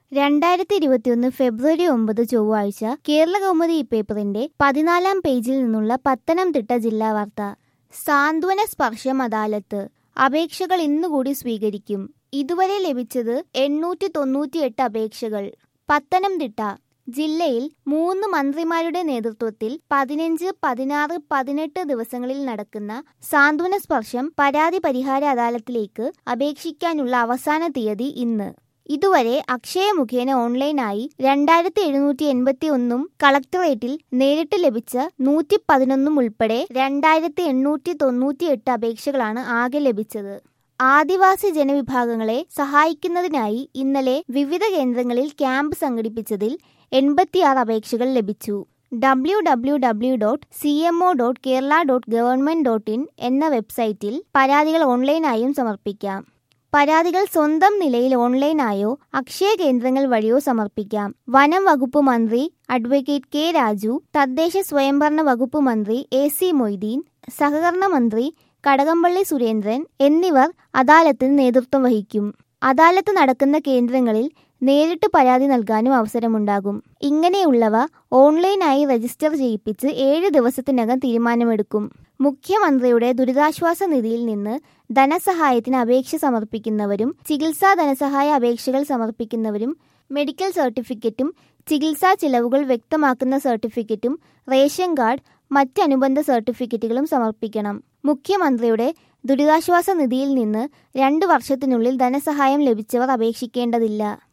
രണ്ടായിരത്തി ഇരുപത്തിയൊന്ന് ഫെബ്രുവരി ഒമ്പത് ചൊവ്വാഴ്ച കേരള കൗമുദി ഈ പേപ്പറിന്റെ പതിനാലാം പേജിൽ നിന്നുള്ള പത്തനംതിട്ട ജില്ലാ വാർത്ത സാന്ത്വന സ്പർശം അദാലത്ത് അപേക്ഷകൾ ഇന്നുകൂടി സ്വീകരിക്കും ഇതുവരെ ലഭിച്ചത് എണ്ണൂറ്റി തൊണ്ണൂറ്റിയെട്ട് അപേക്ഷകൾ പത്തനംതിട്ട ജില്ലയിൽ മൂന്ന് മന്ത്രിമാരുടെ നേതൃത്വത്തിൽ പതിനഞ്ച് പതിനാറ് പതിനെട്ട് ദിവസങ്ങളിൽ നടക്കുന്ന സാന്ത്വന സ്പർശം പരാതി പരിഹാര അദാലത്തിലേക്ക് അപേക്ഷിക്കാനുള്ള അവസാന തീയതി ഇന്ന് ഇതുവരെ അക്ഷയ മുഖേന ഓൺലൈനായി രണ്ടായിരത്തി എഴുന്നൂറ്റി എൺപത്തി ഒന്നും കളക്ടറേറ്റിൽ നേരിട്ട് ലഭിച്ച നൂറ്റി പതിനൊന്നും ഉൾപ്പെടെ രണ്ടായിരത്തി എണ്ണൂറ്റി തൊണ്ണൂറ്റി എട്ട് അപേക്ഷകളാണ് ആകെ ലഭിച്ചത് ആദിവാസി ജനവിഭാഗങ്ങളെ സഹായിക്കുന്നതിനായി ഇന്നലെ വിവിധ കേന്ദ്രങ്ങളിൽ ക്യാമ്പ് സംഘടിപ്പിച്ചതിൽ എൺപത്തിയാറ് അപേക്ഷകൾ ലഭിച്ചു W W W dot C M O dot Kerala dot government dot in എന്ന വെബ്സൈറ്റിൽ പരാതികൾ ഓൺലൈനായും സമർപ്പിക്കാം പരാതികൾ സ്വന്തം നിലയിൽ ഓൺലൈനായോ അക്ഷയ കേന്ദ്രങ്ങൾ വഴിയോ സമർപ്പിക്കാം വനം വകുപ്പ് മന്ത്രി അഡ്വക്കേറ്റ് കെ രാജു തദ്ദേശ സ്വയംഭരണ വകുപ്പ് മന്ത്രി എ സി മൊയ്തീൻ സഹകരണ മന്ത്രി കടകംപള്ളി സുരേന്ദ്രൻ എന്നിവർ അദാലത്തിന് നേതൃത്വം വഹിക്കും അദാലത്ത് നടക്കുന്ന കേന്ദ്രങ്ങളിൽ നേരിട്ട് പരാതി നൽകാനും അവസരമുണ്ടാകും ഇങ്ങനെയുള്ളവ ഓൺലൈനായി രജിസ്റ്റർ ചെയ്യിപ്പിച്ച് ഏഴ് ദിവസത്തിനകം തീരുമാനമെടുക്കും മുഖ്യമന്ത്രിയുടെ ദുരിതാശ്വാസ നിധിയിൽ നിന്ന് ധനസഹായത്തിന് അപേക്ഷ സമർപ്പിക്കുന്നവരും ചികിത്സാ ധനസഹായ അപേക്ഷകൾ സമർപ്പിക്കുന്നവരും മെഡിക്കൽ സർട്ടിഫിക്കറ്റും ചികിത്സാ ചിലവുകൾ വ്യക്തമാക്കുന്ന സർട്ടിഫിക്കറ്റും റേഷൻ കാർഡ് മറ്റ് അനുബന്ധ സർട്ടിഫിക്കറ്റുകളും സമർപ്പിക്കണം മുഖ്യമന്ത്രിയുടെ ദുരിതാശ്വാസ നിധിയിൽ നിന്ന് രണ്ട് വർഷത്തിനുള്ളിൽ ധനസഹായം ലഭിച്ചവർ അപേക്ഷിക്കേണ്ടതില്ല